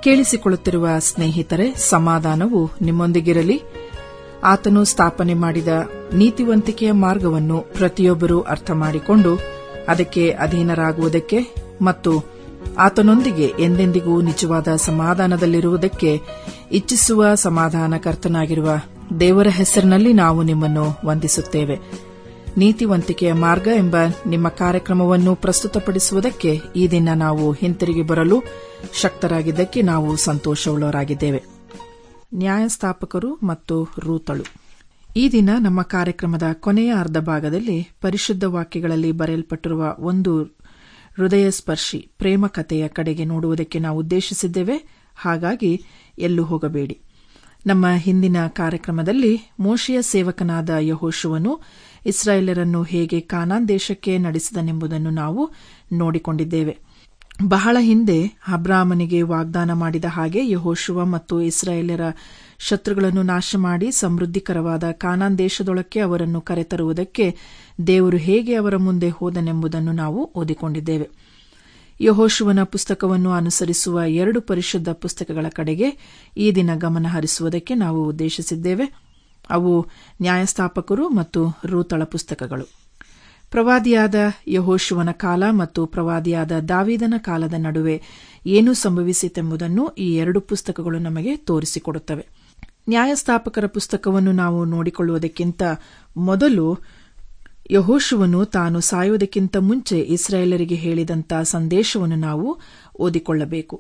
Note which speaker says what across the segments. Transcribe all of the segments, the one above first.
Speaker 1: ಕೇಳಿಸಿಕೊಳ್ಳುತ್ತಿರುವ ಸ್ನೇಹಿತರೆ ಸಮಾಧಾನವು ನಿಮ್ಮೊಂದಿಗಿರಲಿ ಆತನು ಸ್ಥಾಪನೆ ಮಾಡಿದ ನೀತಿವಂತಿಕೆಯ ಮಾರ್ಗವನ್ನು ಪ್ರತಿಯೊಬ್ಬರೂ ಅರ್ಥ ಮಾಡಿಕೊಂಡು ಅದಕ್ಕೆ ಅಧೀನರಾಗುವುದಕ್ಕೆ ಮತ್ತು ಆತನೊಂದಿಗೆ ಎಂದೆಂದಿಗೂ ನಿಜವಾದ ಸಮಾಧಾನದಲ್ಲಿರುವುದಕ್ಕೆ ಇಚ್ಛಿಸುವ ಸಮಾಧಾನಕರ್ತನಾಗಿರುವ ದೇವರ ಹೆಸರಿನಲ್ಲಿ ನಾವು ನಿಮ್ಮನ್ನು ವಂದಿಸುತ್ತೇವೆ ನೀತಿವಂತಿಕೆಯ ಮಾರ್ಗ ಎಂಬ ನಿಮ್ಮ ಕಾರ್ಯಕ್ರಮವನ್ನು ಪ್ರಸ್ತುತಪಡಿಸುವುದಕ್ಕೆ ಈ ದಿನ ನಾವು ಹಿಂತಿರುಗಿ ಬರಲು ಶಕ್ತರಾಗಿದ್ದಕ್ಕೆ ನಾವು ಸಂತೋಷವುಳ್ಳವರಾಗಿದ್ದೇವೆ ನ್ಯಾಯಸ್ಥಾಪಕರು ಮತ್ತು ರೂತಳು ಈ ದಿನ ನಮ್ಮ ಕಾರ್ಯಕ್ರಮದ ಕೊನೆಯ ಅರ್ಧ ಭಾಗದಲ್ಲಿ ಪರಿಶುದ್ಧ ವಾಕ್ಯಗಳಲ್ಲಿ ಬರೆಯಲ್ಪಟ್ಟಿರುವ ಒಂದು ಹೃದಯ ಸ್ಪರ್ಶಿ ಪ್ರೇಮ ಕಥೆಯ ಕಡೆಗೆ ನೋಡುವುದಕ್ಕೆ ನಾವು ಉದ್ದೇಶಿಸಿದ್ದೇವೆ ಹಾಗಾಗಿ ಎಲ್ಲೂ ಹೋಗಬೇಡಿ ನಮ್ಮ ಹಿಂದಿನ ಕಾರ್ಯಕ್ರಮದಲ್ಲಿ ಮೋಶೆಯ ಸೇವಕನಾದ ಯಹೋಶುವನು ಇಸ್ರಾಯೇಲರನ್ನು ಹೇಗೆ ಕಾನಾನ್ ದೇಶಕ್ಕೆ ನಡೆಸಿದನೆಂಬುದನ್ನು ನಾವು ನೋಡಿಕೊಂಡಿದ್ದೇವೆ ಬಹಳ ಹಿಂದೆ ಅಬ್ರಾಹ್ಮನಿಗೆ ವಾಗ್ದಾನ ಮಾಡಿದ ಹಾಗೆ ಯಹೋಶುವ ಮತ್ತು ಇಸ್ರಾಯೇಲರ ಶತ್ರುಗಳನ್ನು ನಾಶ ಮಾಡಿ ಸಮೃದ್ಧಿಕರವಾದ ಕಾನಾನ್ ದೇಶದೊಳಕ್ಕೆ ಅವರನ್ನು ಕರೆತರುವುದಕ್ಕೆ ದೇವರು ಹೇಗೆ ಅವರ ಮುಂದೆ ಹೋದನೆಂಬುದನ್ನು ನಾವು ಓದಿಕೊಂಡಿದ್ದೇವೆ ಯಹೋಶುವನ ಪುಸ್ತಕವನ್ನು ಅನುಸರಿಸುವ ಎರಡು ಪರಿಶುದ್ಧ ಪುಸ್ತಕಗಳ ಕಡೆಗೆ ಈ ದಿನ ಗಮನ ಹರಿಸುವುದಕ್ಕೆ ನಾವು ಉದ್ದೇಶಿಸಿದ್ದೇವೆ ಅವು ನ್ಯಾಯಸ್ಥಾಪಕರು ಮತ್ತು ರೂತಳ ಪುಸ್ತಕಗಳು ಪ್ರವಾದಿಯಾದ ಯಹೋಶುವನ ಕಾಲ ಮತ್ತು ಪ್ರವಾದಿಯಾದ ದಾವಿದನ ಕಾಲದ ನಡುವೆ ಏನು ಸಂಭವಿಸಿತೆಂಬುದನ್ನು ಈ ಎರಡು ಪುಸ್ತಕಗಳು ನಮಗೆ ತೋರಿಸಿಕೊಡುತ್ತವೆ ನ್ಯಾಯಸ್ಥಾಪಕರ ಪುಸ್ತಕವನ್ನು ನಾವು ನೋಡಿಕೊಳ್ಳುವುದಕ್ಕಿಂತ ಮೊದಲು ಯಹೋಶುವನು ತಾನು ಸಾಯುವುದಕ್ಕಿಂತ ಮುಂಚೆ ಇಸ್ರಾಯೇಲರಿಗೆ ಹೇಳಿದಂತ ಸಂದೇಶವನ್ನು ನಾವು ಓದಿಕೊಳ್ಳಬೇಕು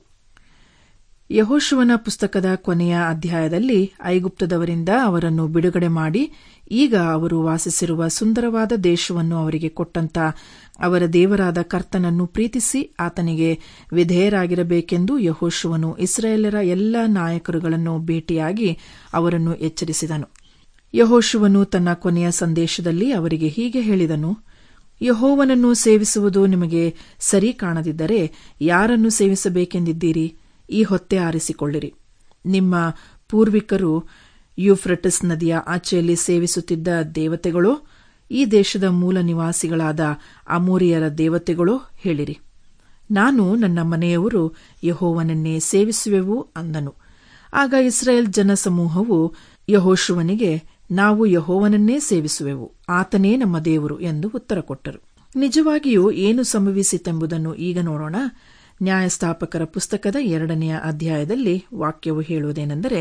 Speaker 1: ಯಹೋಶುವನ ಪುಸ್ತಕದ ಕೊನೆಯ ಅಧ್ಯಾಯದಲ್ಲಿ ಐಗುಪ್ತದವರಿಂದ ಅವರನ್ನು ಬಿಡುಗಡೆ ಮಾಡಿ ಈಗ ಅವರು ವಾಸಿಸಿರುವ ಸುಂದರವಾದ ದೇಶವನ್ನು ಅವರಿಗೆ ಕೊಟ್ಟಂತ ಅವರ ದೇವರಾದ ಕರ್ತನನ್ನು ಪ್ರೀತಿಸಿ ಆತನಿಗೆ ವಿಧೇಯರಾಗಿರಬೇಕೆಂದು ಯಹೋಶುವನು ಇಸ್ರಾಯೇಲರ ಎಲ್ಲ ನಾಯಕರುಗಳನ್ನು ಭೇಟಿಯಾಗಿ ಅವರನ್ನು ಎಚ್ಚರಿಸಿದನು ಯಹೋಶುವನು ತನ್ನ ಕೊನೆಯ ಸಂದೇಶದಲ್ಲಿ ಅವರಿಗೆ ಹೀಗೆ ಹೇಳಿದನು ಯಹೋವನನ್ನು ಸೇವಿಸುವುದು ನಿಮಗೆ ಸರಿ ಕಾಣದಿದ್ದರೆ ಯಾರನ್ನು ಸೇವಿಸಬೇಕೆಂದಿದ್ದೀರಿ ಈ ಹೊತ್ತೆ ಆರಿಸಿಕೊಳ್ಳಿರಿ ನಿಮ್ಮ ಪೂರ್ವಿಕರು ಯುಫ್ರಟಿಸ್ ನದಿಯ ಆಚೆಯಲ್ಲಿ ಸೇವಿಸುತ್ತಿದ್ದ ದೇವತೆಗಳೋ ಈ ದೇಶದ ಮೂಲ ನಿವಾಸಿಗಳಾದ ಅಮೂರಿಯರ ದೇವತೆಗಳೋ ಹೇಳಿರಿ ನಾನು ನನ್ನ ಮನೆಯವರು ಯಹೋವನನ್ನೇ ಸೇವಿಸುವೆವು ಅಂದನು ಆಗ ಇಸ್ರಾಯೇಲ್ ಜನಸಮೂಹವು ಯಹೋಶುವನಿಗೆ ನಾವು ಯಹೋವನನ್ನೇ ಸೇವಿಸುವೆವು ಆತನೇ ನಮ್ಮ ದೇವರು ಎಂದು ಉತ್ತರ ಕೊಟ್ಟರು ನಿಜವಾಗಿಯೂ ಏನು ಸಂಭವಿಸಿತೆಂಬುದನ್ನು ಈಗ ನೋಡೋಣ ನ್ಯಾಯಸ್ಥಾಪಕರ ಪುಸ್ತಕದ ಎರಡನೆಯ ಅಧ್ಯಾಯದಲ್ಲಿ ವಾಕ್ಯವು ಹೇಳುವುದೇನೆಂದರೆ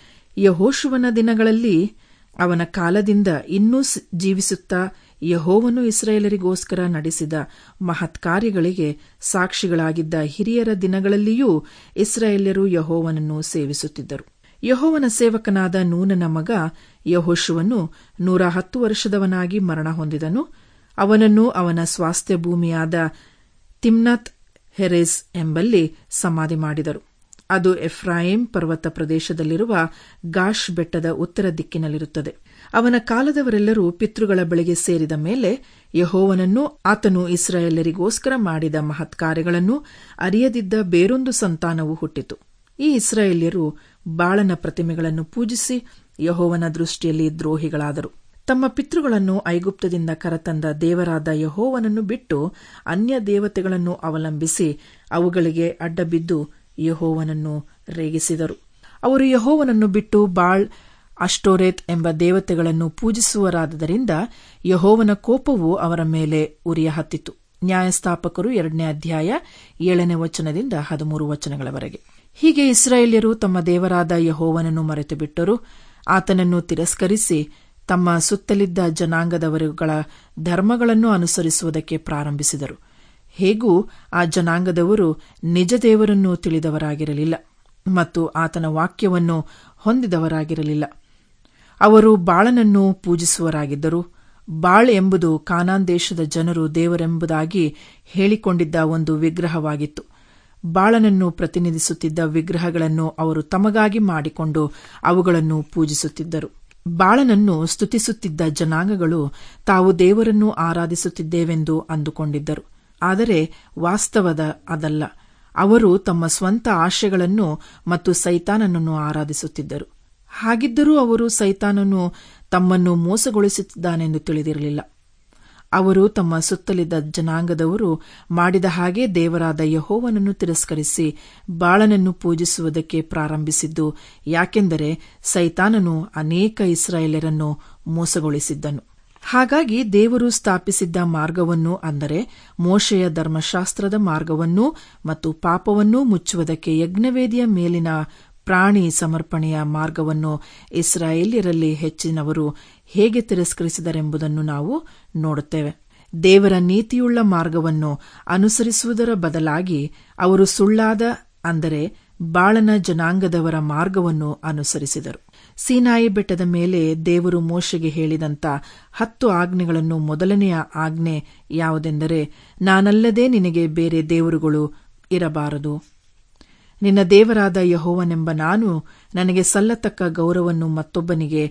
Speaker 1: ಯಹೋಶುವನ ದಿನಗಳಲ್ಲಿ ಅವನ ಕಾಲದಿಂದ ಇನ್ನೂ ಜೀವಿಸುತ್ತಾ ಯಹೋವನು ಇಸ್ರಾಯೇಲರಿಗೋಸ್ಕರ ನಡೆಸಿದ ಮಹತ್ ಕಾರ್ಯಗಳಿಗೆ ಸಾಕ್ಷಿಗಳಾಗಿದ್ದ ಹಿರಿಯರ ದಿನಗಳಲ್ಲಿಯೂ ಇಸ್ರಾಯೇಲ್ಯರು ಯಹೋವನನ್ನು ಸೇವಿಸುತ್ತಿದ್ದರು ಯಹೋವನ ಸೇವಕನಾದ ನೂನನ ಮಗ ಯಹೋಶುವನು ನೂರ ಹತ್ತು ವರ್ಷದವನಾಗಿ ಮರಣ ಹೊಂದಿದನು ಅವನನ್ನು ಅವನ ಸ್ವಾಸ್ಥ್ಯ ಭೂಮಿಯಾದ ತಿಮ್ನತ್ ಹೆರೆಸ್ ಎಂಬಲ್ಲಿ ಸಮಾಧಿ ಮಾಡಿದರು ಅದು ಎಫ್ರಾಯಿಂ ಪರ್ವತ ಪ್ರದೇಶದಲ್ಲಿರುವ ಗಾಶ್ ಬೆಟ್ಟದ ಉತ್ತರ ದಿಕ್ಕಿನಲ್ಲಿರುತ್ತದೆ ಅವನ ಕಾಲದವರೆಲ್ಲರೂ ಪಿತೃಗಳ ಬಳಿಗೆ ಸೇರಿದ ಮೇಲೆ ಯಹೋವನನ್ನು ಆತನು ಇಸ್ರಾಯೇಲರಿಗೋಸ್ಕರ ಮಾಡಿದ ಮಹತ್ ಕಾರ್ಯಗಳನ್ನು ಅರಿಯದಿದ್ದ ಬೇರೊಂದು ಸಂತಾನವು ಹುಟ್ಟಿತು ಈ ಇಸ್ರಾಯೇಲ್ಯರು ಬಾಳನ ಪ್ರತಿಮೆಗಳನ್ನು ಪೂಜಿಸಿ ಯಹೋವನ ದೃಷ್ಟಿಯಲ್ಲಿ ದ್ರೋಹಿಗಳಾದರು ತಮ್ಮ ಪಿತೃಗಳನ್ನು ಐಗುಪ್ತದಿಂದ ಕರತಂದ ದೇವರಾದ ಯಹೋವನನ್ನು ಬಿಟ್ಟು ಅನ್ಯ ದೇವತೆಗಳನ್ನು ಅವಲಂಬಿಸಿ ಅವುಗಳಿಗೆ ಅಡ್ಡಬಿದ್ದು ಯಹೋವನನ್ನು ರೇಗಿಸಿದರು ಅವರು ಯಹೋವನನ್ನು ಬಿಟ್ಟು ಬಾಳ್ ಅಷ್ಟೋರೇತ್ ಎಂಬ ದೇವತೆಗಳನ್ನು ಪೂಜಿಸುವರಾದ್ದರಿಂದ ಯಹೋವನ ಕೋಪವು ಅವರ ಮೇಲೆ ಉರಿಯ ಹತ್ತಿತು ನ್ಯಾಯಸ್ಥಾಪಕರು ಎರಡನೇ ಅಧ್ಯಾಯ ಏಳನೇ ವಚನದಿಂದ ಹದಿಮೂರು ವಚನಗಳವರೆಗೆ ಹೀಗೆ ಇಸ್ರಾಯೇಲ್ಯರು ತಮ್ಮ ದೇವರಾದ ಯಹೋವನನ್ನು ಮರೆತು ಬಿಟ್ಟರು ಆತನನ್ನು ತಿರಸ್ಕರಿಸಿ ತಮ್ಮ ಸುತ್ತಲಿದ್ದ ಜನಾಂಗದವರುಗಳ ಧರ್ಮಗಳನ್ನು ಅನುಸರಿಸುವುದಕ್ಕೆ ಪ್ರಾರಂಭಿಸಿದರು ಹೇಗೂ ಆ ಜನಾಂಗದವರು ನಿಜ ದೇವರನ್ನು ತಿಳಿದವರಾಗಿರಲಿಲ್ಲ ಮತ್ತು ಆತನ ವಾಕ್ಯವನ್ನು ಹೊಂದಿದವರಾಗಿರಲಿಲ್ಲ ಅವರು ಬಾಳನನ್ನು ಪೂಜಿಸುವರಾಗಿದ್ದರು ಬಾಳ್ ಎಂಬುದು ಕಾನಾನ್ ದೇಶದ ಜನರು ದೇವರೆಂಬುದಾಗಿ ಹೇಳಿಕೊಂಡಿದ್ದ ಒಂದು ವಿಗ್ರಹವಾಗಿತ್ತು ಬಾಳನನ್ನು ಪ್ರತಿನಿಧಿಸುತ್ತಿದ್ದ ವಿಗ್ರಹಗಳನ್ನು ಅವರು ತಮಗಾಗಿ ಮಾಡಿಕೊಂಡು ಅವುಗಳನ್ನು ಪೂಜಿಸುತ್ತಿದ್ದರು ಬಾಳನನ್ನು ಸ್ತುತಿಸುತ್ತಿದ್ದ ಜನಾಂಗಗಳು ತಾವು ದೇವರನ್ನು ಆರಾಧಿಸುತ್ತಿದ್ದೇವೆಂದು ಅಂದುಕೊಂಡಿದ್ದರು ಆದರೆ ವಾಸ್ತವದ ಅದಲ್ಲ ಅವರು ತಮ್ಮ ಸ್ವಂತ ಆಶೆಗಳನ್ನು ಮತ್ತು ಸೈತಾನನನ್ನು ಆರಾಧಿಸುತ್ತಿದ್ದರು ಹಾಗಿದ್ದರೂ ಅವರು ಸೈತಾನನು ತಮ್ಮನ್ನು ಮೋಸಗೊಳಿಸುತ್ತಿದ್ದಾನೆಂದು ತಿಳಿದಿರಲಿಲ್ಲ ಅವರು ತಮ್ಮ ಸುತ್ತಲಿದ್ದ ಜನಾಂಗದವರು ಮಾಡಿದ ಹಾಗೆ ದೇವರಾದ ಯಹೋವನನ್ನು ತಿರಸ್ಕರಿಸಿ ಬಾಳನನ್ನು ಪೂಜಿಸುವುದಕ್ಕೆ ಪ್ರಾರಂಭಿಸಿದ್ದು ಯಾಕೆಂದರೆ ಸೈತಾನನು ಅನೇಕ ಇಸ್ರಾಯೇಲರನ್ನು ಮೋಸಗೊಳಿಸಿದ್ದನು ಹಾಗಾಗಿ ದೇವರು ಸ್ಥಾಪಿಸಿದ್ದ ಮಾರ್ಗವನ್ನು ಅಂದರೆ ಮೋಶೆಯ ಧರ್ಮಶಾಸ್ತ್ರದ ಮಾರ್ಗವನ್ನು ಮತ್ತು ಪಾಪವನ್ನೂ ಮುಚ್ಚುವುದಕ್ಕೆ ಯಜ್ಞವೇದಿಯ ಮೇಲಿನ ಪ್ರಾಣಿ ಸಮರ್ಪಣೆಯ ಮಾರ್ಗವನ್ನು ಇಸ್ರಾಯೇಲ್ಯರಲ್ಲಿ ಹೆಚ್ಚಿನವರು ಹೇಗೆ ತಿರಸ್ಕರಿಸಿದರೆಂಬುದನ್ನು ನಾವು ನೋಡುತ್ತೇವೆ ದೇವರ ನೀತಿಯುಳ್ಳ ಮಾರ್ಗವನ್ನು ಅನುಸರಿಸುವುದರ ಬದಲಾಗಿ ಅವರು ಸುಳ್ಳಾದ ಅಂದರೆ ಬಾಳನ ಜನಾಂಗದವರ ಮಾರ್ಗವನ್ನು ಅನುಸರಿಸಿದರು ಸೀನಾಯಿ ಬೆಟ್ಟದ ಮೇಲೆ ದೇವರು ಮೋಶೆಗೆ ಹೇಳಿದಂತ ಹತ್ತು ಆಜ್ಞೆಗಳನ್ನು ಮೊದಲನೆಯ ಆಜ್ಞೆ ಯಾವುದೆಂದರೆ ನಾನಲ್ಲದೆ ನಿನಗೆ ಬೇರೆ ದೇವರುಗಳು ಇರಬಾರದು ನಿನ್ನ ದೇವರಾದ ಯಹೋವನೆಂಬ ನಾನು ನನಗೆ ಸಲ್ಲತಕ್ಕ ಗೌರವವನ್ನು ಮತ್ತೊಬ್ಬನಿಗೆ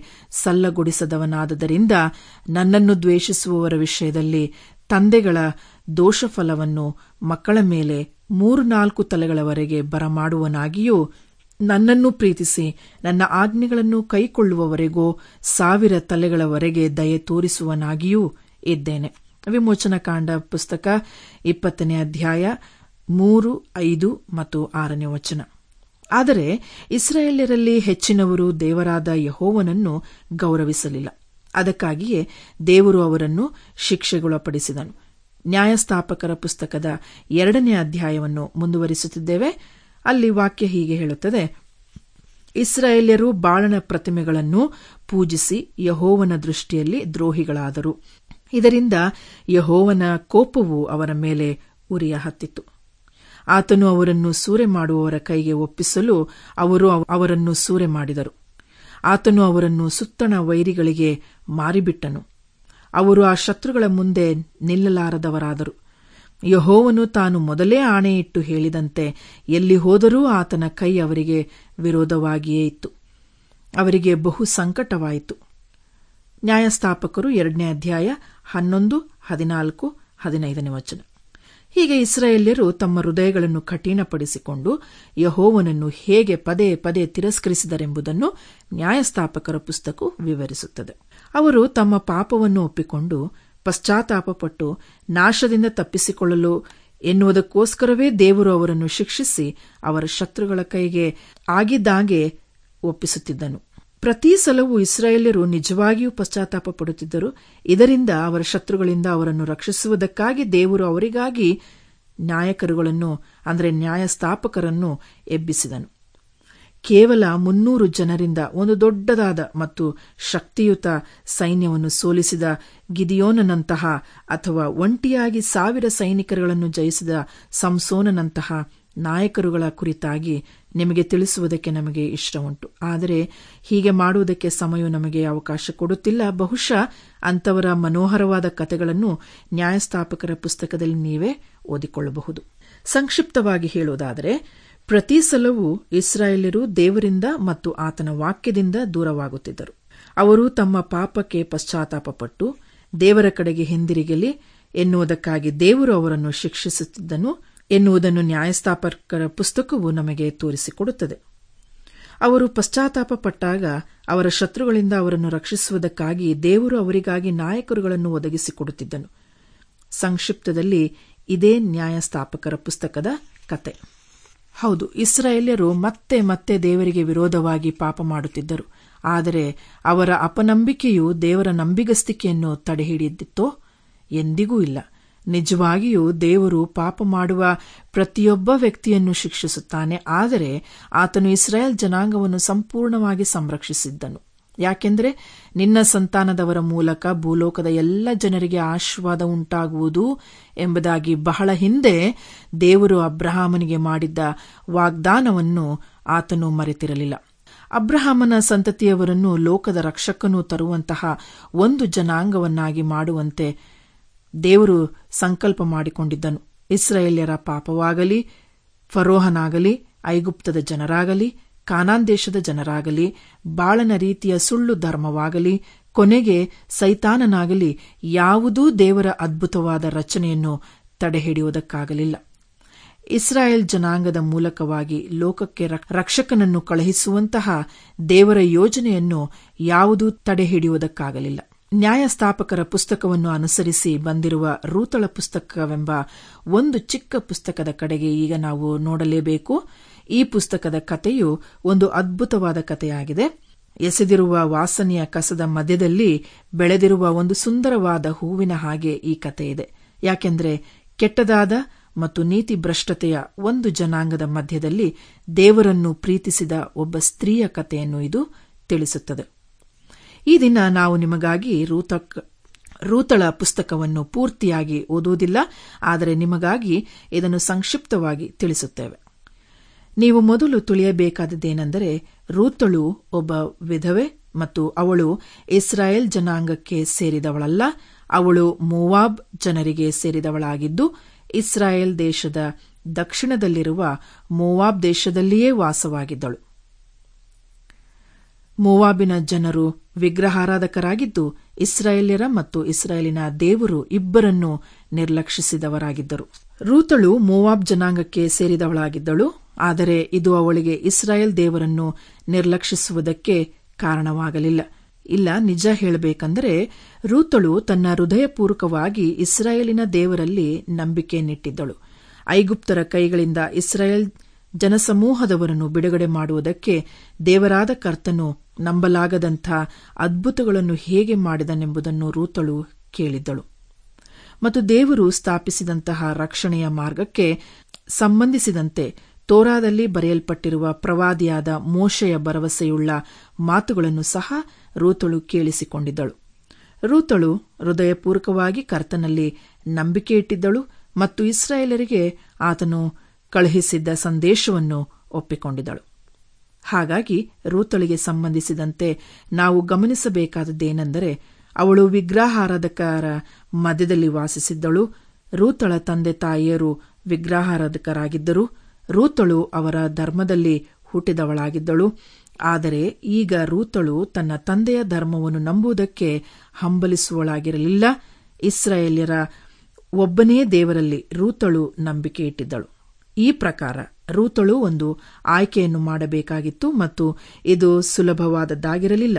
Speaker 1: ಸಲ್ಲಗೊಡಿಸದವನಾದದರಿಂದ ನನ್ನನ್ನು ದ್ವೇಷಿಸುವವರ ವಿಷಯದಲ್ಲಿ ತಂದೆಗಳ ದೋಷಫಲವನ್ನು ಮಕ್ಕಳ ಮೇಲೆ ಮೂರು ನಾಲ್ಕು ತಲೆಗಳವರೆಗೆ ಬರಮಾಡುವನಾಗಿಯೂ ನನ್ನನ್ನು ಪ್ರೀತಿಸಿ ನನ್ನ ಆಜ್ಞೆಗಳನ್ನು ಕೈಕೊಳ್ಳುವವರೆಗೂ ಸಾವಿರ ತಲೆಗಳವರೆಗೆ ದಯೆ ತೋರಿಸುವನಾಗಿಯೂ ಇದ್ದೇನೆ ವಿಮೋಚನಕಾಂಡ ಪುಸ್ತಕ ಇಪ್ಪತ್ತನೇ ಅಧ್ಯಾಯ ಮೂರು ಐದು ಮತ್ತು ಆರನೇ ವಚನ ಆದರೆ ಇಸ್ರಾಯೇಲ್ಯರಲ್ಲಿ ಹೆಚ್ಚಿನವರು ದೇವರಾದ ಯಹೋವನನ್ನು ಗೌರವಿಸಲಿಲ್ಲ ಅದಕ್ಕಾಗಿಯೇ ದೇವರು ಅವರನ್ನು ಶಿಕ್ಷೆಗೊಳಪಡಿಸಿದನು ನ್ಯಾಯಸ್ಥಾಪಕರ ಪುಸ್ತಕದ ಎರಡನೇ ಅಧ್ಯಾಯವನ್ನು ಮುಂದುವರಿಸುತ್ತಿದ್ದೇವೆ ಅಲ್ಲಿ ವಾಕ್ಯ ಹೀಗೆ ಹೇಳುತ್ತದೆ ಇಸ್ರಾಯೇಲ್ಯರು ಬಾಳನ ಪ್ರತಿಮೆಗಳನ್ನು ಪೂಜಿಸಿ ಯಹೋವನ ದೃಷ್ಟಿಯಲ್ಲಿ ದ್ರೋಹಿಗಳಾದರು ಇದರಿಂದ ಯಹೋವನ ಕೋಪವು ಅವರ ಮೇಲೆ ಉರಿಯ ಹತ್ತಿತು ಆತನು ಅವರನ್ನು ಸೂರೆ ಮಾಡುವವರ ಕೈಗೆ ಒಪ್ಪಿಸಲು ಅವರು ಅವರನ್ನು ಸೂರೆ ಮಾಡಿದರು ಆತನು ಅವರನ್ನು ಸುತ್ತಣ ವೈರಿಗಳಿಗೆ ಮಾರಿಬಿಟ್ಟನು ಅವರು ಆ ಶತ್ರುಗಳ ಮುಂದೆ ನಿಲ್ಲಲಾರದವರಾದರು ಯಹೋವನು ತಾನು ಮೊದಲೇ ಆಣೆಯಿಟ್ಟು ಹೇಳಿದಂತೆ ಎಲ್ಲಿ ಹೋದರೂ ಆತನ ಕೈ ಅವರಿಗೆ ವಿರೋಧವಾಗಿಯೇ ಇತ್ತು ಅವರಿಗೆ ಬಹು ಸಂಕಟವಾಯಿತು ನ್ಯಾಯಸ್ಥಾಪಕರು ಎರಡನೇ ಅಧ್ಯಾಯ ಹನ್ನೊಂದು ಹದಿನಾಲ್ಕು ಹದಿನೈದನೇ ವಚನ ಹೀಗೆ ಇಸ್ರಾಯೇಲ್ಯರು ತಮ್ಮ ಹೃದಯಗಳನ್ನು ಕಠಿಣಪಡಿಸಿಕೊಂಡು ಯಹೋವನನ್ನು ಹೇಗೆ ಪದೇ ಪದೇ ತಿರಸ್ಕರಿಸಿದರೆಂಬುದನ್ನು ನ್ಯಾಯಸ್ಥಾಪಕರ ಪುಸ್ತಕವು ವಿವರಿಸುತ್ತದೆ ಅವರು ತಮ್ಮ ಪಾಪವನ್ನು ಒಪ್ಪಿಕೊಂಡು ಪಶ್ಚಾತ್ತಾಪಪಟ್ಟು ನಾಶದಿಂದ ತಪ್ಪಿಸಿಕೊಳ್ಳಲು ಎನ್ನುವುದಕ್ಕೋಸ್ಕರವೇ ದೇವರು ಅವರನ್ನು ಶಿಕ್ಷಿಸಿ ಅವರ ಶತ್ರುಗಳ ಕೈಗೆ ಆಗಿದ್ದಾಗೆ ಒಪ್ಪಿಸುತ್ತಿದ್ದನು ಪ್ರತಿ ಸಲವೂ ಇಸ್ರಾಯೇಲ್ಯರು ನಿಜವಾಗಿಯೂ ಪಶ್ಚಾತ್ತಾಪ ಪಡುತ್ತಿದ್ದರು ಇದರಿಂದ ಅವರ ಶತ್ರುಗಳಿಂದ ಅವರನ್ನು ರಕ್ಷಿಸುವುದಕ್ಕಾಗಿ ದೇವರು ಅವರಿಗಾಗಿ ನಾಯಕರುಗಳನ್ನು ಅಂದರೆ ನ್ಯಾಯಸ್ಥಾಪಕರನ್ನು ಎಬ್ಬಿಸಿದನು ಕೇವಲ ಮುನ್ನೂರು ಜನರಿಂದ ಒಂದು ದೊಡ್ಡದಾದ ಮತ್ತು ಶಕ್ತಿಯುತ ಸೈನ್ಯವನ್ನು ಸೋಲಿಸಿದ ಗಿದಿಯೋನನಂತಹ ಅಥವಾ ಒಂಟಿಯಾಗಿ ಸಾವಿರ ಸೈನಿಕರುಗಳನ್ನು ಜಯಿಸಿದ ಸಂಸೋನನಂತಹ ನಾಯಕರುಗಳ ಕುರಿತಾಗಿ ನಿಮಗೆ ತಿಳಿಸುವುದಕ್ಕೆ ನಮಗೆ ಇಷ್ಟ ಉಂಟು ಆದರೆ ಹೀಗೆ ಮಾಡುವುದಕ್ಕೆ ಸಮಯ ನಮಗೆ ಅವಕಾಶ ಕೊಡುತ್ತಿಲ್ಲ ಬಹುಶಃ ಅಂತವರ ಮನೋಹರವಾದ ಕಥೆಗಳನ್ನು ನ್ಯಾಯಸ್ಥಾಪಕರ ಪುಸ್ತಕದಲ್ಲಿ ನೀವೇ ಓದಿಕೊಳ್ಳಬಹುದು ಸಂಕ್ಷಿಪ್ತವಾಗಿ ಹೇಳುವುದಾದರೆ ಪ್ರತಿ ಸಲವೂ ಇಸ್ರಾಯೇಲ್ಯರು ದೇವರಿಂದ ಮತ್ತು ಆತನ ವಾಕ್ಯದಿಂದ ದೂರವಾಗುತ್ತಿದ್ದರು ಅವರು ತಮ್ಮ ಪಾಪಕ್ಕೆ ಪಶ್ಚಾತ್ತಾಪಪಟ್ಟು ದೇವರ ಕಡೆಗೆ ಹಿಂದಿರುಗಲಿ ಎನ್ನುವುದಕ್ಕಾಗಿ ದೇವರು ಅವರನ್ನು ಶಿಕ್ಷಿಸುತ್ತಿದ್ದನು ಎನ್ನುವುದನ್ನು ನ್ಯಾಯಸ್ಥಾಪಕರ ಪುಸ್ತಕವು ನಮಗೆ ತೋರಿಸಿಕೊಡುತ್ತದೆ ಅವರು ಪಶ್ಚಾತ್ತಾಪ ಪಟ್ಟಾಗ ಅವರ ಶತ್ರುಗಳಿಂದ ಅವರನ್ನು ರಕ್ಷಿಸುವುದಕ್ಕಾಗಿ ದೇವರು ಅವರಿಗಾಗಿ ನಾಯಕರುಗಳನ್ನು ಒದಗಿಸಿಕೊಡುತ್ತಿದ್ದನು ಸಂಕ್ಷಿಪ್ತದಲ್ಲಿ ಇದೇ ನ್ಯಾಯಸ್ಥಾಪಕರ ಪುಸ್ತಕದ ಕತೆ ಹೌದು ಇಸ್ರಾಯೇಲ್ಯರು ಮತ್ತೆ ಮತ್ತೆ ದೇವರಿಗೆ ವಿರೋಧವಾಗಿ ಪಾಪ ಮಾಡುತ್ತಿದ್ದರು ಆದರೆ ಅವರ ಅಪನಂಬಿಕೆಯು ದೇವರ ನಂಬಿಗಸ್ತಿಕೆಯನ್ನು ತಡೆಹಿಡಿದಿತ್ತೋ ಎಂದಿಗೂ ಇಲ್ಲ ನಿಜವಾಗಿಯೂ ದೇವರು ಪಾಪ ಮಾಡುವ ಪ್ರತಿಯೊಬ್ಬ ವ್ಯಕ್ತಿಯನ್ನು ಶಿಕ್ಷಿಸುತ್ತಾನೆ ಆದರೆ ಆತನು ಇಸ್ರಾಯೇಲ್ ಜನಾಂಗವನ್ನು ಸಂಪೂರ್ಣವಾಗಿ ಸಂರಕ್ಷಿಸಿದ್ದನು ಯಾಕೆಂದರೆ ನಿನ್ನ ಸಂತಾನದವರ ಮೂಲಕ ಭೂಲೋಕದ ಎಲ್ಲ ಜನರಿಗೆ ಆಶೀರ್ವಾದ ಉಂಟಾಗುವುದು ಎಂಬುದಾಗಿ ಬಹಳ ಹಿಂದೆ ದೇವರು ಅಬ್ರಹಾಮನಿಗೆ ಮಾಡಿದ್ದ ವಾಗ್ದಾನವನ್ನು ಆತನು ಮರೆತಿರಲಿಲ್ಲ ಅಬ್ರಹಾಮನ ಸಂತತಿಯವರನ್ನು ಲೋಕದ ರಕ್ಷಕನು ತರುವಂತಹ ಒಂದು ಜನಾಂಗವನ್ನಾಗಿ ಮಾಡುವಂತೆ ದೇವರು ಸಂಕಲ್ಪ ಮಾಡಿಕೊಂಡಿದ್ದನು ಇಸ್ರಾಯೇಲ್ಯರ ಪಾಪವಾಗಲಿ ಫರೋಹನಾಗಲಿ ಐಗುಪ್ತದ ಜನರಾಗಲಿ ಕಾನಾನ್ ದೇಶದ ಜನರಾಗಲಿ ಬಾಳನ ರೀತಿಯ ಸುಳ್ಳು ಧರ್ಮವಾಗಲಿ ಕೊನೆಗೆ ಸೈತಾನನಾಗಲಿ ಯಾವುದೂ ದೇವರ ಅದ್ಭುತವಾದ ರಚನೆಯನ್ನು ತಡೆಹಿಡಿಯುವುದಕ್ಕಾಗಲಿಲ್ಲ ಇಸ್ರಾಯೇಲ್ ಜನಾಂಗದ ಮೂಲಕವಾಗಿ ಲೋಕಕ್ಕೆ ರಕ್ಷಕನನ್ನು ಕಳುಹಿಸುವಂತಹ ದೇವರ ಯೋಜನೆಯನ್ನು ಯಾವುದೂ ತಡೆಹಿಡಿಯುವುದಕ್ಕಾಗಲಿಲ್ಲ ನ್ಯಾಯಸ್ಥಾಪಕರ ಪುಸ್ತಕವನ್ನು ಅನುಸರಿಸಿ ಬಂದಿರುವ ರೂತಳ ಪುಸ್ತಕವೆಂಬ ಒಂದು ಚಿಕ್ಕ ಪುಸ್ತಕದ ಕಡೆಗೆ ಈಗ ನಾವು ನೋಡಲೇಬೇಕು ಈ ಪುಸ್ತಕದ ಕಥೆಯು ಒಂದು ಅದ್ಭುತವಾದ ಕಥೆಯಾಗಿದೆ ಎಸೆದಿರುವ ವಾಸನೆಯ ಕಸದ ಮಧ್ಯದಲ್ಲಿ ಬೆಳೆದಿರುವ ಒಂದು ಸುಂದರವಾದ ಹೂವಿನ ಹಾಗೆ ಈ ಕಥೆ ಇದೆ ಯಾಕೆಂದರೆ ಕೆಟ್ಟದಾದ ಮತ್ತು ನೀತಿ ಭ್ರಷ್ಟತೆಯ ಒಂದು ಜನಾಂಗದ ಮಧ್ಯದಲ್ಲಿ ದೇವರನ್ನು ಪ್ರೀತಿಸಿದ ಒಬ್ಬ ಸ್ತ್ರೀಯ ಕಥೆಯನ್ನು ಇದು ತಿಳಿಸುತ್ತದೆ ಈ ದಿನ ನಾವು ನಿಮಗಾಗಿ ರೂತಕ್ ರೂತಳ ಪುಸ್ತಕವನ್ನು ಪೂರ್ತಿಯಾಗಿ ಓದುವುದಿಲ್ಲ ಆದರೆ ನಿಮಗಾಗಿ ಇದನ್ನು ಸಂಕ್ಷಿಪ್ತವಾಗಿ ತಿಳಿಸುತ್ತೇವೆ ನೀವು ಮೊದಲು ತಿಳಿಯಬೇಕಾದದ್ದೇನೆಂದರೆ ರೂತಳು ಒಬ್ಬ ವಿಧವೆ ಮತ್ತು ಅವಳು ಇಸ್ರಾಯೇಲ್ ಜನಾಂಗಕ್ಕೆ ಸೇರಿದವಳಲ್ಲ ಅವಳು ಮೋವಾಬ್ ಜನರಿಗೆ ಸೇರಿದವಳಾಗಿದ್ದು ಇಸ್ರಾಯೇಲ್ ದೇಶದ ದಕ್ಷಿಣದಲ್ಲಿರುವ ಮೋವಾಬ್ ದೇಶದಲ್ಲಿಯೇ ವಾಸವಾಗಿದ್ದಳು ಮೋವಾಬಿನ ಜನರು ವಿಗ್ರಹಾರಾಧಕರಾಗಿದ್ದು ಇಸ್ರಾಯೇಲ್ಯರ ಮತ್ತು ಇಸ್ರಾಯೇಲಿನ ದೇವರು ಇಬ್ಬರನ್ನೂ ನಿರ್ಲಕ್ಷಿಸಿದವರಾಗಿದ್ದರು ರೂತಳು ಮೋವಾಬ್ ಜನಾಂಗಕ್ಕೆ ಸೇರಿದವಳಾಗಿದ್ದಳು ಆದರೆ ಇದು ಅವಳಿಗೆ ಇಸ್ರಾಯೇಲ್ ದೇವರನ್ನು ನಿರ್ಲಕ್ಷಿಸುವುದಕ್ಕೆ ಕಾರಣವಾಗಲಿಲ್ಲ ಇಲ್ಲ ನಿಜ ಹೇಳಬೇಕೆಂದರೆ ರೂತಳು ತನ್ನ ಹೃದಯಪೂರ್ವಕವಾಗಿ ಇಸ್ರಾಯೇಲಿನ ದೇವರಲ್ಲಿ ನಂಬಿಕೆ ನಿಟ್ಟಿದ್ದಳು ಐಗುಪ್ತರ ಕೈಗಳಿಂದ ಇಸ್ರಾಯೇಲ್ ಜನಸಮೂಹದವರನ್ನು ಬಿಡುಗಡೆ ಮಾಡುವುದಕ್ಕೆ ದೇವರಾದ ಕರ್ತನು ನಂಬಲಾಗದಂಥ ಅದ್ಭುತಗಳನ್ನು ಹೇಗೆ ಮಾಡಿದನೆಂಬುದನ್ನು ರೂತಳು ಕೇಳಿದ್ದಳು ಮತ್ತು ದೇವರು ಸ್ಥಾಪಿಸಿದಂತಹ ರಕ್ಷಣೆಯ ಮಾರ್ಗಕ್ಕೆ ಸಂಬಂಧಿಸಿದಂತೆ ತೋರಾದಲ್ಲಿ ಬರೆಯಲ್ಪಟ್ಟಿರುವ ಪ್ರವಾದಿಯಾದ ಮೋಶೆಯ ಭರವಸೆಯುಳ್ಳ ಮಾತುಗಳನ್ನು ಸಹ ರೂತಳು ಕೇಳಿಸಿಕೊಂಡಿದ್ದಳು ರೂತಳು ಹೃದಯಪೂರ್ವಕವಾಗಿ ಕರ್ತನಲ್ಲಿ ನಂಬಿಕೆ ಇಟ್ಟಿದ್ದಳು ಮತ್ತು ಇಸ್ರಾಯೇಲರಿಗೆ ಆತನು ಕಳುಹಿಸಿದ್ದ ಸಂದೇಶವನ್ನು ಒಪ್ಪಿಕೊಂಡಿದ್ದಳು ಹಾಗಾಗಿ ರೂತಳಿಗೆ ಸಂಬಂಧಿಸಿದಂತೆ ನಾವು ಗಮನಿಸಬೇಕಾದದ್ದೇನೆಂದರೆ ಅವಳು ವಿಗ್ರಹಾರಾಧಕರ ಮಧ್ಯದಲ್ಲಿ ವಾಸಿಸಿದ್ದಳು ರೂತಳ ತಂದೆ ತಾಯಿಯರು ವಿಗ್ರಹಾರಾಧಕರಾಗಿದ್ದರು ರೂತಳು ಅವರ ಧರ್ಮದಲ್ಲಿ ಹುಟ್ಟಿದವಳಾಗಿದ್ದಳು ಆದರೆ ಈಗ ರೂತಳು ತನ್ನ ತಂದೆಯ ಧರ್ಮವನ್ನು ನಂಬುವುದಕ್ಕೆ ಹಂಬಲಿಸುವಳಾಗಿರಲಿಲ್ಲ ಇಸ್ರಾಯೇಲ್ಯರ ಒಬ್ಬನೇ ದೇವರಲ್ಲಿ ರೂತಳು ನಂಬಿಕೆ ಇಟ್ಟಿದ್ದಳು ಈ ಪ್ರಕಾರ ರೂತಳು ಒಂದು ಆಯ್ಕೆಯನ್ನು ಮಾಡಬೇಕಾಗಿತ್ತು ಮತ್ತು ಇದು ಸುಲಭವಾದದ್ದಾಗಿರಲಿಲ್ಲ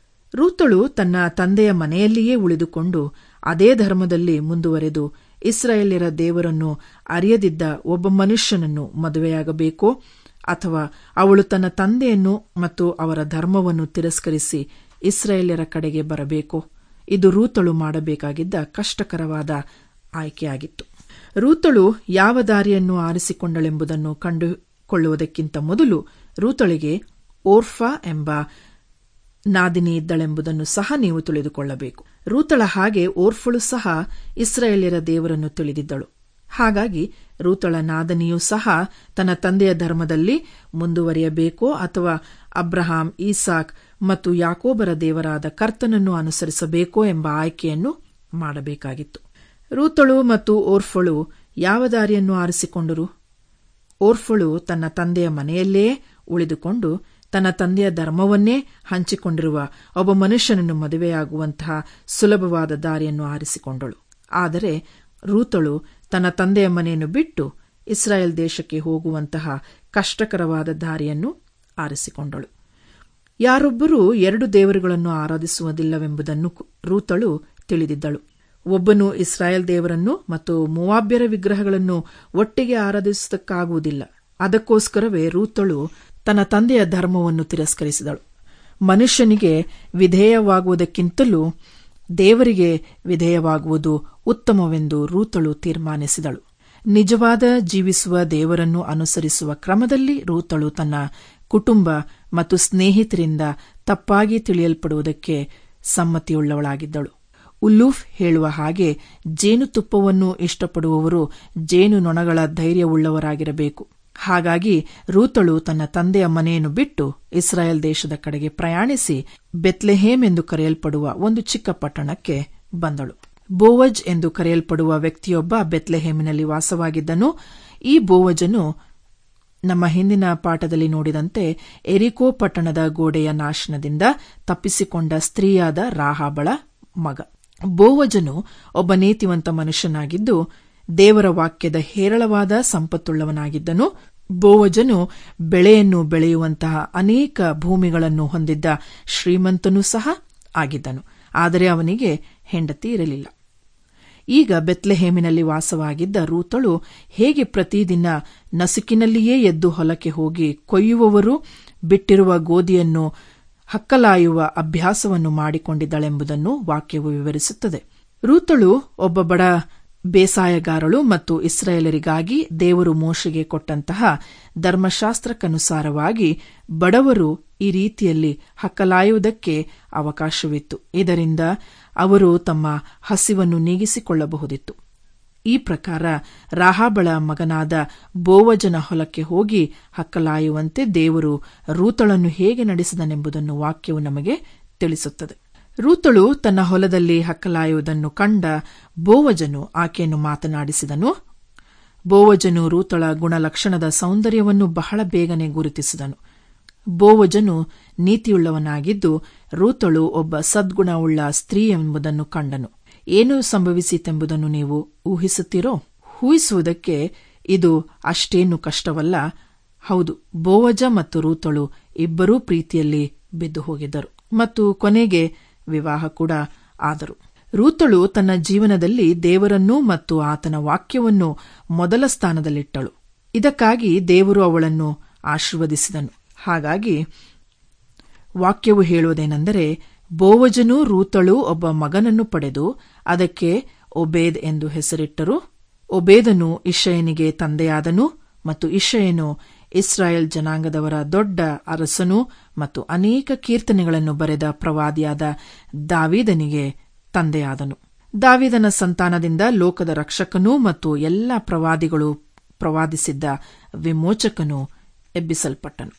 Speaker 1: ರೂತಳು ತನ್ನ ತಂದೆಯ ಮನೆಯಲ್ಲಿಯೇ ಉಳಿದುಕೊಂಡು ಅದೇ ಧರ್ಮದಲ್ಲಿ ಮುಂದುವರೆದು ಇಸ್ರಾಯೇಲ್ಯರ ದೇವರನ್ನು ಅರಿಯದಿದ್ದ ಒಬ್ಬ ಮನುಷ್ಯನನ್ನು ಮದುವೆಯಾಗಬೇಕೋ ಅಥವಾ ಅವಳು ತನ್ನ ತಂದೆಯನ್ನು ಮತ್ತು ಅವರ ಧರ್ಮವನ್ನು ತಿರಸ್ಕರಿಸಿ ಇಸ್ರಾಯೇಲ್ಯರ ಕಡೆಗೆ ಬರಬೇಕೋ ಇದು ರೂತಳು ಮಾಡಬೇಕಾಗಿದ್ದ ಕಷ್ಟಕರವಾದ ಆಯ್ಕೆಯಾಗಿತ್ತು ರೂತಳು ಯಾವ ದಾರಿಯನ್ನು ಆರಿಸಿಕೊಂಡಳೆಂಬುದನ್ನು ಕಂಡುಕೊಳ್ಳುವುದಕ್ಕಿಂತ ಮೊದಲು ರೂತಳಿಗೆ ಓರ್ಫಾ ಎಂಬ ನಾದಿನಿ ಇದ್ದಳೆಂಬುದನ್ನು ಸಹ ನೀವು ತಿಳಿದುಕೊಳ್ಳಬೇಕು ರೂತಳ ಹಾಗೆ ಓರ್ಫಳು ಸಹ ಇಸ್ರಾಯೇಲ್ಯರ ದೇವರನ್ನು ತಿಳಿದಿದ್ದಳು ಹಾಗಾಗಿ ರೂತಳ ನಾದನಿಯೂ ಸಹ ತನ್ನ ತಂದೆಯ ಧರ್ಮದಲ್ಲಿ ಮುಂದುವರಿಯಬೇಕೋ ಅಥವಾ ಅಬ್ರಹಾಂ ಈಸಾಕ್ ಮತ್ತು ಯಾಕೋಬರ ದೇವರಾದ ಕರ್ತನನ್ನು ಅನುಸರಿಸಬೇಕೋ ಎಂಬ ಆಯ್ಕೆಯನ್ನು ಮಾಡಬೇಕಾಗಿತ್ತು ರೂತಳು ಮತ್ತು ಓರ್ಫಳು ಯಾವ ದಾರಿಯನ್ನು ಆರಿಸಿಕೊಂಡರು ಓರ್ಫಳು ತನ್ನ ತಂದೆಯ ಮನೆಯಲ್ಲೇ ಉಳಿದುಕೊಂಡು ತನ್ನ ತಂದೆಯ ಧರ್ಮವನ್ನೇ ಹಂಚಿಕೊಂಡಿರುವ ಒಬ್ಬ ಮನುಷ್ಯನನ್ನು ಮದುವೆಯಾಗುವಂತಹ ಸುಲಭವಾದ ದಾರಿಯನ್ನು ಆರಿಸಿಕೊಂಡಳು ಆದರೆ ರೂತಳು ತನ್ನ ತಂದೆಯ ಮನೆಯನ್ನು ಬಿಟ್ಟು ಇಸ್ರಾಯೇಲ್ ದೇಶಕ್ಕೆ ಹೋಗುವಂತಹ ಕಷ್ಟಕರವಾದ ದಾರಿಯನ್ನು ಆರಿಸಿಕೊಂಡಳು ಯಾರೊಬ್ಬರೂ ಎರಡು ದೇವರುಗಳನ್ನು ಆರಾಧಿಸುವುದಿಲ್ಲವೆಂಬುದನ್ನು ರೂತಳು ತಿಳಿದಿದ್ದಳು ಒಬ್ಬನು ಇಸ್ರಾಯೇಲ್ ದೇವರನ್ನು ಮತ್ತು ಮೂವಾಬ್ಯರ ವಿಗ್ರಹಗಳನ್ನು ಒಟ್ಟಿಗೆ ಆರಾಧಿಸುವುದಕ್ಕಾಗುವುದಿಲ್ಲ ಅದಕ್ಕೋಸ್ಕರವೇ ರೂತಳು ತನ್ನ ತಂದೆಯ ಧರ್ಮವನ್ನು ತಿರಸ್ಕರಿಸಿದಳು ಮನುಷ್ಯನಿಗೆ ವಿಧೇಯವಾಗುವುದಕ್ಕಿಂತಲೂ ದೇವರಿಗೆ ವಿಧೇಯವಾಗುವುದು ಉತ್ತಮವೆಂದು ರೂತಳು ತೀರ್ಮಾನಿಸಿದಳು ನಿಜವಾದ ಜೀವಿಸುವ ದೇವರನ್ನು ಅನುಸರಿಸುವ ಕ್ರಮದಲ್ಲಿ ರೂತಳು ತನ್ನ ಕುಟುಂಬ ಮತ್ತು ಸ್ನೇಹಿತರಿಂದ ತಪ್ಪಾಗಿ ತಿಳಿಯಲ್ಪಡುವುದಕ್ಕೆ ಸಮ್ಮತಿಯುಳ್ಳವಳಾಗಿದ್ದಳು ಉಲ್ಲೂಫ್ ಹೇಳುವ ಹಾಗೆ ಜೇನುತುಪ್ಪವನ್ನು ಇಷ್ಟಪಡುವವರು ಜೇನು ನೊಣಗಳ ಧೈರ್ಯವುಳ್ಳವರಾಗಿರಬೇಕು ಹಾಗಾಗಿ ರೂತಳು ತನ್ನ ತಂದೆಯ ಮನೆಯನ್ನು ಬಿಟ್ಟು ಇಸ್ರಾಯೇಲ್ ದೇಶದ ಕಡೆಗೆ ಪ್ರಯಾಣಿಸಿ ಬೆತ್ಲೆಹೇಮ್ ಎಂದು ಕರೆಯಲ್ಪಡುವ ಒಂದು ಚಿಕ್ಕ ಪಟ್ಟಣಕ್ಕೆ ಬಂದಳು ಬೋವಜ್ ಎಂದು ಕರೆಯಲ್ಪಡುವ ವ್ಯಕ್ತಿಯೊಬ್ಬ ಬೆತ್ಲೆಹೇಮಿನಲ್ಲಿ ವಾಸವಾಗಿದ್ದನು ಈ ಬೋವಜನು ನಮ್ಮ ಹಿಂದಿನ ಪಾಠದಲ್ಲಿ ನೋಡಿದಂತೆ ಎರಿಕೋ ಪಟ್ಟಣದ ಗೋಡೆಯ ನಾಶನದಿಂದ ತಪ್ಪಿಸಿಕೊಂಡ ಸ್ತ್ರೀಯಾದ ರಾಹಾಬಳ ಮಗ ಬೋವಜನು ಒಬ್ಬ ನೀತಿವಂತ ಮನುಷ್ಯನಾಗಿದ್ದು ದೇವರ ವಾಕ್ಯದ ಹೇರಳವಾದ ಸಂಪತ್ತುಳ್ಳವನಾಗಿದ್ದನು ಬೋವಜನು ಬೆಳೆಯನ್ನು ಬೆಳೆಯುವಂತಹ ಅನೇಕ ಭೂಮಿಗಳನ್ನು ಹೊಂದಿದ್ದ ಶ್ರೀಮಂತನೂ ಸಹ ಆಗಿದ್ದನು ಆದರೆ ಅವನಿಗೆ ಹೆಂಡತಿ ಇರಲಿಲ್ಲ ಈಗ ಬೆತ್ಲೆಹೇಮಿನಲ್ಲಿ ವಾಸವಾಗಿದ್ದ ರೂತಳು ಹೇಗೆ ಪ್ರತಿದಿನ ನಸುಕಿನಲ್ಲಿಯೇ ಎದ್ದು ಹೊಲಕ್ಕೆ ಹೋಗಿ ಕೊಯ್ಯುವವರು ಬಿಟ್ಟಿರುವ ಗೋಧಿಯನ್ನು ಹಕ್ಕಲಾಯುವ ಅಭ್ಯಾಸವನ್ನು ಮಾಡಿಕೊಂಡಿದ್ದಳೆಂಬುದನ್ನು ವಾಕ್ಯವು ವಿವರಿಸುತ್ತದೆ ರೂತಳು ಒಬ್ಬ ಬಡ ಬೇಸಾಯಗಾರಳು ಮತ್ತು ಇಸ್ರಾಯೇಲರಿಗಾಗಿ ದೇವರು ಮೋಶೆಗೆ ಕೊಟ್ಟಂತಹ ಧರ್ಮಶಾಸ್ತ್ರಕ್ಕನುಸಾರವಾಗಿ ಬಡವರು ಈ ರೀತಿಯಲ್ಲಿ ಹಕ್ಕಲಾಯುವುದಕ್ಕೆ ಅವಕಾಶವಿತ್ತು ಇದರಿಂದ ಅವರು ತಮ್ಮ ಹಸಿವನ್ನು ನೀಗಿಸಿಕೊಳ್ಳಬಹುದಿತ್ತು ಈ ಪ್ರಕಾರ ರಾಹಾಬಳ ಮಗನಾದ ಬೋವಜನ ಹೊಲಕ್ಕೆ ಹೋಗಿ ಹಕ್ಕಲಾಯುವಂತೆ ದೇವರು ರೂತಳನ್ನು ಹೇಗೆ ನಡೆಸಿದನೆಂಬುದನ್ನು ವಾಕ್ಯವು ನಮಗೆ ತಿಳಿಸುತ್ತದೆ ರೂತಳು ತನ್ನ ಹೊಲದಲ್ಲಿ ಹಕ್ಕಲಾಯುವುದನ್ನು ಕಂಡ ಬೋವಜನು ಆಕೆಯನ್ನು ಮಾತನಾಡಿಸಿದನು ಬೋವಜನು ರೂತಳ ಗುಣಲಕ್ಷಣದ ಸೌಂದರ್ಯವನ್ನು ಬಹಳ ಬೇಗನೆ ಗುರುತಿಸಿದನು ಬೋವಜನು ನೀತಿಯುಳ್ಳವನಾಗಿದ್ದು ರೂತಳು ಒಬ್ಬ ಸದ್ಗುಣವುಳ್ಳ ಸ್ತ್ರೀ ಎಂಬುದನ್ನು ಕಂಡನು ಏನು ಸಂಭವಿಸಿತೆಂಬುದನ್ನು ನೀವು ಊಹಿಸುತ್ತೀರೋ ಊಹಿಸುವುದಕ್ಕೆ ಇದು ಅಷ್ಟೇನು ಕಷ್ಟವಲ್ಲ ಹೌದು ಬೋವಜ ಮತ್ತು ರೂತಳು ಇಬ್ಬರೂ ಪ್ರೀತಿಯಲ್ಲಿ ಬಿದ್ದು ಹೋಗಿದ್ದರು ಮತ್ತು ಕೊನೆಗೆ ವಿವಾಹ ಕೂಡ ಆದರು ರೂತಳು ತನ್ನ ಜೀವನದಲ್ಲಿ ದೇವರನ್ನೂ ಮತ್ತು ಆತನ ವಾಕ್ಯವನ್ನು ಮೊದಲ ಸ್ಥಾನದಲ್ಲಿಟ್ಟಳು ಇದಕ್ಕಾಗಿ ದೇವರು ಅವಳನ್ನು ಆಶೀರ್ವದಿಸಿದನು ಹಾಗಾಗಿ ವಾಕ್ಯವು ಹೇಳುವುದೇನೆಂದರೆ ಬೋವಜನೂ ರೂತಳು ಒಬ್ಬ ಮಗನನ್ನು ಪಡೆದು ಅದಕ್ಕೆ ಒಬೇದ್ ಎಂದು ಹೆಸರಿಟ್ಟರು ಒಬೇದನು ಇಷಯನಿಗೆ ತಂದೆಯಾದನು ಮತ್ತು ಇಷಯನು ಇಸ್ರಾಯೇಲ್ ಜನಾಂಗದವರ ದೊಡ್ಡ ಅರಸನು ಮತ್ತು ಅನೇಕ ಕೀರ್ತನೆಗಳನ್ನು ಬರೆದ ಪ್ರವಾದಿಯಾದ ದಾವೀದನಿಗೆ ತಂದೆಯಾದನು ದಾವಿದನ ಸಂತಾನದಿಂದ ಲೋಕದ ರಕ್ಷಕನೂ ಮತ್ತು ಎಲ್ಲ ಪ್ರವಾದಿಗಳು ಪ್ರವಾದಿಸಿದ್ದ ವಿಮೋಚಕನು ಎಬ್ಬಿಸಲ್ಪಟ್ಟನು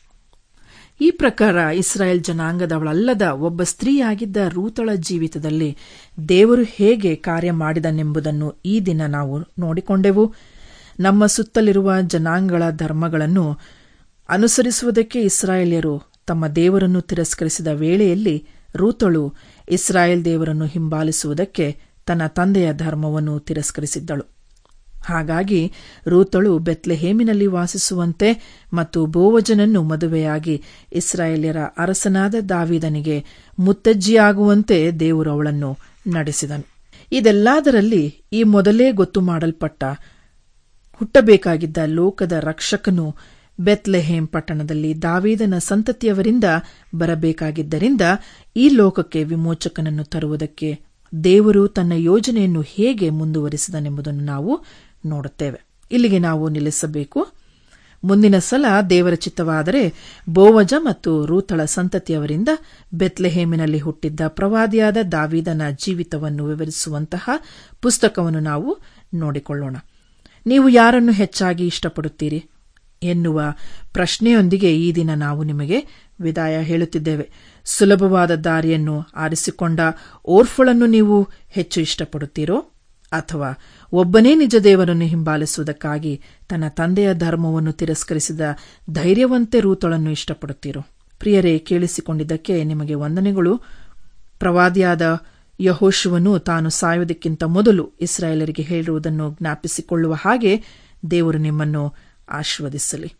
Speaker 1: ಈ ಪ್ರಕಾರ ಇಸ್ರಾಯೇಲ್ ಜನಾಂಗದವಳಲ್ಲದ ಒಬ್ಬ ಸ್ತ್ರೀಯಾಗಿದ್ದ ರೂತಳ ಜೀವಿತದಲ್ಲಿ ದೇವರು ಹೇಗೆ ಕಾರ್ಯ ಮಾಡಿದನೆಂಬುದನ್ನು ಈ ದಿನ ನಾವು ನೋಡಿಕೊಂಡೆವು ನಮ್ಮ ಸುತ್ತಲಿರುವ ಜನಾಂಗಗಳ ಧರ್ಮಗಳನ್ನು ಅನುಸರಿಸುವುದಕ್ಕೆ ಇಸ್ರಾಯೇಲ್ಯರು ತಮ್ಮ ದೇವರನ್ನು ತಿರಸ್ಕರಿಸಿದ ವೇಳೆಯಲ್ಲಿ ರೂತಳು ಇಸ್ರಾಯೇಲ್ ದೇವರನ್ನು ಹಿಂಬಾಲಿಸುವುದಕ್ಕೆ ತನ್ನ ತಂದೆಯ ಧರ್ಮವನ್ನು ತಿರಸ್ಕರಿಸಿದ್ದಳು ಹಾಗಾಗಿ ರೂತಳು ಬೆತ್ಲೆಹೇಮಿನಲ್ಲಿ ವಾಸಿಸುವಂತೆ ಮತ್ತು ಬೋವಜನನ್ನು ಮದುವೆಯಾಗಿ ಇಸ್ರಾಯೇಲ್ಯರ ಅರಸನಾದ ದಾವಿದನಿಗೆ ಮುತ್ತಜ್ಜಿಯಾಗುವಂತೆ ದೇವರು ಅವಳನ್ನು ನಡೆಸಿದನು ಇದೆಲ್ಲದರಲ್ಲಿ ಈ ಮೊದಲೇ ಗೊತ್ತು ಮಾಡಲ್ಪಟ್ಟ ಹುಟ್ಟಬೇಕಾಗಿದ್ದ ಲೋಕದ ರಕ್ಷಕನು ಬೆತ್ಲೆಹೇಮ್ ಪಟ್ಟಣದಲ್ಲಿ ದಾವೀದನ ಸಂತತಿಯವರಿಂದ ಬರಬೇಕಾಗಿದ್ದರಿಂದ ಈ ಲೋಕಕ್ಕೆ ವಿಮೋಚಕನನ್ನು ತರುವುದಕ್ಕೆ ದೇವರು ತನ್ನ ಯೋಜನೆಯನ್ನು ಹೇಗೆ ಮುಂದುವರಿಸಿದನೆಂಬುದನ್ನು ನಾವು ನೋಡುತ್ತೇವೆ ಇಲ್ಲಿಗೆ ನಾವು ನಿಲ್ಲಿಸಬೇಕು ಮುಂದಿನ ಸಲ ದೇವರ ಚಿತ್ತವಾದರೆ ಬೋವಜ ಮತ್ತು ರೂತಳ ಸಂತತಿಯವರಿಂದ ಬೆತ್ಲೆಹೇಮಿನಲ್ಲಿ ಹುಟ್ಟಿದ್ದ ಪ್ರವಾದಿಯಾದ ದಾವಿದನ ಜೀವಿತವನ್ನು ವಿವರಿಸುವಂತಹ ಪುಸ್ತಕವನ್ನು ನಾವು ನೋಡಿಕೊಳ್ಳೋಣ ನೀವು ಯಾರನ್ನು ಹೆಚ್ಚಾಗಿ ಇಷ್ಟಪಡುತ್ತೀರಿ ಎನ್ನುವ ಪ್ರಶ್ನೆಯೊಂದಿಗೆ ಈ ದಿನ ನಾವು ನಿಮಗೆ ವಿದಾಯ ಹೇಳುತ್ತಿದ್ದೇವೆ ಸುಲಭವಾದ ದಾರಿಯನ್ನು ಆರಿಸಿಕೊಂಡ ಓರ್ಫಳನ್ನು ನೀವು ಹೆಚ್ಚು ಇಷ್ಟಪಡುತ್ತೀರೋ ಅಥವಾ ಒಬ್ಬನೇ ನಿಜ ದೇವರನ್ನು ಹಿಂಬಾಲಿಸುವುದಕ್ಕಾಗಿ ತನ್ನ ತಂದೆಯ ಧರ್ಮವನ್ನು ತಿರಸ್ಕರಿಸಿದ ಧೈರ್ಯವಂತೆ ರೂತಳನ್ನು ಇಷ್ಟಪಡುತ್ತೀರೋ ಪ್ರಿಯರೇ ಕೇಳಿಸಿಕೊಂಡಿದ್ದಕ್ಕೆ ನಿಮಗೆ ವಂದನೆಗಳು ಪ್ರವಾದಿಯಾದ ಯಹೋಶುವನು ತಾನು ಸಾಯುವುದಕ್ಕಿಂತ ಮೊದಲು ಇಸ್ರಾಯೇಲರಿಗೆ ಹೇಳಿರುವುದನ್ನು ಜ್ಞಾಪಿಸಿಕೊಳ್ಳುವ ಹಾಗೆ ದೇವರು ನಿಮ್ಮನ್ನು ಆಶೀರ್ವದಿಸಲಿ